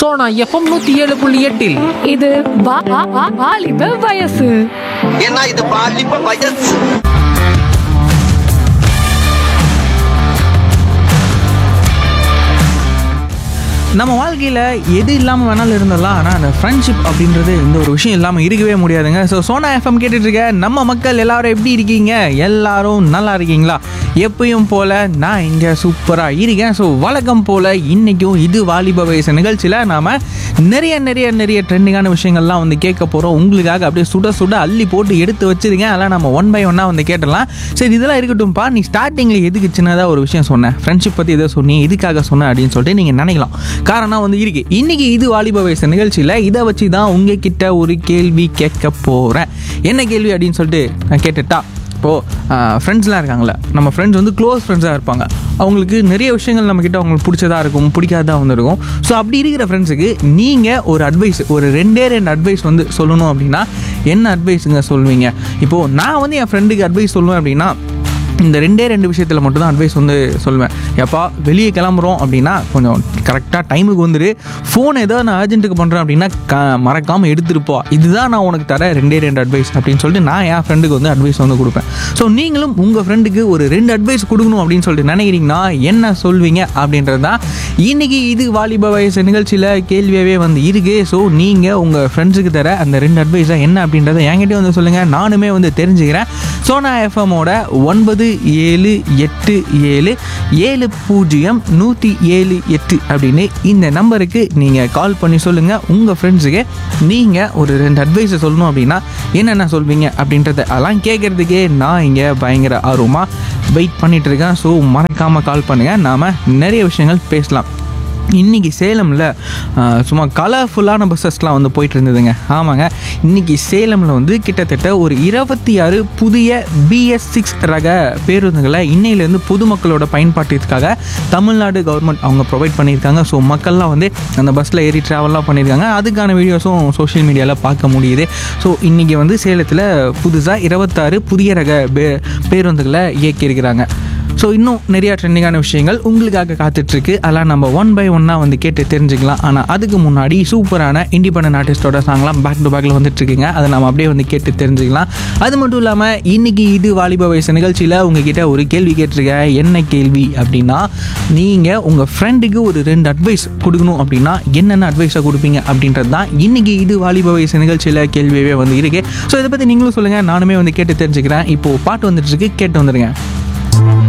Sona FM நூத்தி ஏழு புள்ளி எட்டில் இது வா- வா- வா- வாலிப வயசு ஏன்னா இது பாலிப்ப வயசு நம்ம வாழ்க்கையில் எது இல்லாமல் வேணாலும் இருந்துடலாம் ஆனால் அந்த ஃப்ரெண்ட்ஷிப் அப்படின்றது இந்த ஒரு விஷயம் இல்லாமல் இருக்கவே முடியாதுங்க ஸோ சோனா எஃப்எம் கேட்டுட்டு இருக்க நம்ம மக்கள் எல்லாரும் எப்படி இருக்கீங்க எல்லாரும் நல்லா இருக்கீங்களா எப்பயும் போல் நான் இங்கே சூப்பராக இருக்கேன் ஸோ வழக்கம் போல் இன்றைக்கும் இது வாலிப வயசு நிகழ்ச்சியில் நாம் நிறைய நிறைய நிறைய ட்ரெண்டிங்கான விஷயங்கள்லாம் வந்து கேட்க போகிறோம் உங்களுக்காக அப்படியே சுட சுட அள்ளி போட்டு எடுத்து வச்சிருங்க அதெல்லாம் நம்ம ஒன் பை ஒன்னாக வந்து கேட்டலாம் சரி இதெல்லாம் இருக்கட்டும்ப்பா நீ ஸ்டார்டிங்கில் எதுக்கு சின்னதாக ஒரு விஷயம் சொன்னேன் ஃப்ரெண்ட்ஷிப் பற்றி எதோ சொன்னி எதுக்காக சொன்னேன் அப்படின்னு சொல்லிட்டு நீங்கள் நினைக்கலாம் காரணம் வந்து இருக்கு இன்னைக்கு இது வாலிப வயசு நிகழ்ச்சியில் இதை வச்சு தான் உங்ககிட்ட ஒரு கேள்வி கேட்க போகிறேன் என்ன கேள்வி அப்படின்னு சொல்லிட்டு நான் கேட்டுட்டா இப்போது ஃப்ரெண்ட்ஸ்லாம் இருக்காங்களே நம்ம ஃப்ரெண்ட்ஸ் வந்து க்ளோஸ் ஃப்ரெண்ட்ஸாக இருப்பாங்க அவங்களுக்கு நிறைய விஷயங்கள் நம்மக்கிட்ட அவங்களுக்கு பிடிச்சதா இருக்கும் பிடிக்காதா வந்து இருக்கும் ஸோ அப்படி இருக்கிற ஃப்ரெண்ட்ஸுக்கு நீங்கள் ஒரு அட்வைஸ் ஒரு ரெண்டே ரெண்டு அட்வைஸ் வந்து சொல்லணும் அப்படின்னா என்ன அட்வைஸுங்க சொல்வீங்க இப்போது நான் வந்து என் ஃப்ரெண்டுக்கு அட்வைஸ் சொல்லுவேன் அப்படின்னா இந்த ரெண்டே ரெண்டு விஷயத்தில் மட்டும் தான் அட்வைஸ் வந்து சொல்லுவேன் எப்பா வெளியே கிளம்புறோம் அப்படின்னா கொஞ்சம் கரெக்டாக டைமுக்கு வந்துடு ஃபோன் ஏதோ நான் அர்ஜென்ட்டுக்கு பண்ணுறேன் அப்படின்னா க மறக்காமல் எடுத்துகிட்டு போ இதுதான் நான் உனக்கு தர ரெண்டே ரெண்டு அட்வைஸ் அப்படின்னு சொல்லிட்டு நான் என் ஃப்ரெண்டுக்கு வந்து அட்வைஸ் வந்து கொடுப்பேன் ஸோ நீங்களும் உங்கள் ஃப்ரெண்டுக்கு ஒரு ரெண்டு அட்வைஸ் கொடுக்கணும் அப்படின்னு சொல்லிட்டு நினைக்கிறீங்கன்னா என்ன சொல்வீங்க அப்படின்றது தான் இன்றைக்கி இது வாலிப வயசு நிகழ்ச்சியில் கேள்வியாகவே வந்து இருக்குது ஸோ நீங்கள் உங்கள் ஃப்ரெண்ட்ஸுக்கு தர அந்த ரெண்டு அட்வைஸாக என்ன அப்படின்றத என்கிட்டயே வந்து சொல்லுங்கள் நானுமே வந்து தெரிஞ்சுக்கிறேன் சோனா எஃப்எம்மோட ஒன்பது ஏழு எட்டு ஏழு ஏழு பூஜ்ஜியம் நூற்றி ஏழு எட்டு அப்படின்னு இந்த நம்பருக்கு நீங்கள் கால் பண்ணி சொல்லுங்கள் உங்கள் ஃப்ரெண்ட்ஸுக்கு நீங்கள் ஒரு ரெண்டு அட்வைஸை சொல்லணும் அப்படின்னா என்னென்ன சொல்வீங்க அப்படின்றத அதெல்லாம் கேட்குறதுக்கே நான் இங்கே பயங்கர ஆர்வமாக வெயிட் பண்ணிட்டு இருக்கேன் ஸோ மறக்காமல் கால் பண்ணுங்கள் நாம் நிறைய விஷயங்கள் பேசலாம் இன்றைக்கி சேலமில் ஆஹ், சும்மா கலர்ஃபுல்லான பஸ்ஸஸ்லாம் வந்து போயிட்டு இருந்ததுங்க ஆமாங்க இன்றைக்கி சேலமில் வந்து கிட்டத்தட்ட ஒரு இருபத்தி ஆறு புதிய பிஎஸ் சிக்ஸ் ரக பேருந்துகளை இன்னையிலேருந்து பொதுமக்களோட பயன்பாட்டிற்காக தமிழ்நாடு கவர்மெண்ட் அவங்க ப்ரொவைட் பண்ணியிருக்காங்க ஸோ மக்கள்லாம் வந்து அந்த பஸ்ஸில் ஏறி ட்ராவல்லாம் பண்ணியிருக்காங்க அதுக்கான வீடியோஸும் சோஷியல் மீடியாவில் பார்க்க முடியுது ஸோ இன்றைக்கி வந்து சேலத்தில் புதுசாக இருபத்தாறு புதிய ரக பே பேருந்துகளை இயக்கியிருக்கிறாங்க ஸோ இன்னும் நிறையா ட்ரெண்டிங்கான விஷயங்கள் உங்களுக்காக காத்துட்ருக்கு அதெல்லாம் நம்ம ஒன் பை ஒன்னாக வந்து கேட்டு தெரிஞ்சுக்கலாம் ஆனால் அதுக்கு முன்னாடி சூப்பரான இண்டிபெண்டன்ட் ஆர்டிஸ்டோட சாங்லாம் பேக் டு பேக்கில் வந்துட்டுருக்குங்க அதை நம்ம அப்படியே வந்து கேட்டு தெரிஞ்சுக்கலாம் அது மட்டும் இல்லாமல் இன்னைக்கு இது வாலிப வயசு நிகழ்ச்சியில் உங்ககிட்ட ஒரு கேள்வி கேட்டிருக்கேன் என்ன கேள்வி அப்படின்னா நீங்கள் உங்கள் ஃப்ரெண்டுக்கு ஒரு ரெண்டு அட்வைஸ் கொடுக்கணும் அப்படின்னா என்னென்ன அட்வைஸை கொடுப்பீங்க அப்படின்றது தான் இன்னைக்கு இது வாலிப வயசு நிகழ்ச்சியில் கேள்வியவே வந்து இருக்கு ஸோ இதை பற்றி நீங்களும் சொல்லுங்கள் நானுமே வந்து கேட்டு தெரிஞ்சுக்கிறேன் இப்போது பாட்டு வந்துட்டு இருக்கு கேட்டு வந்துடுங்க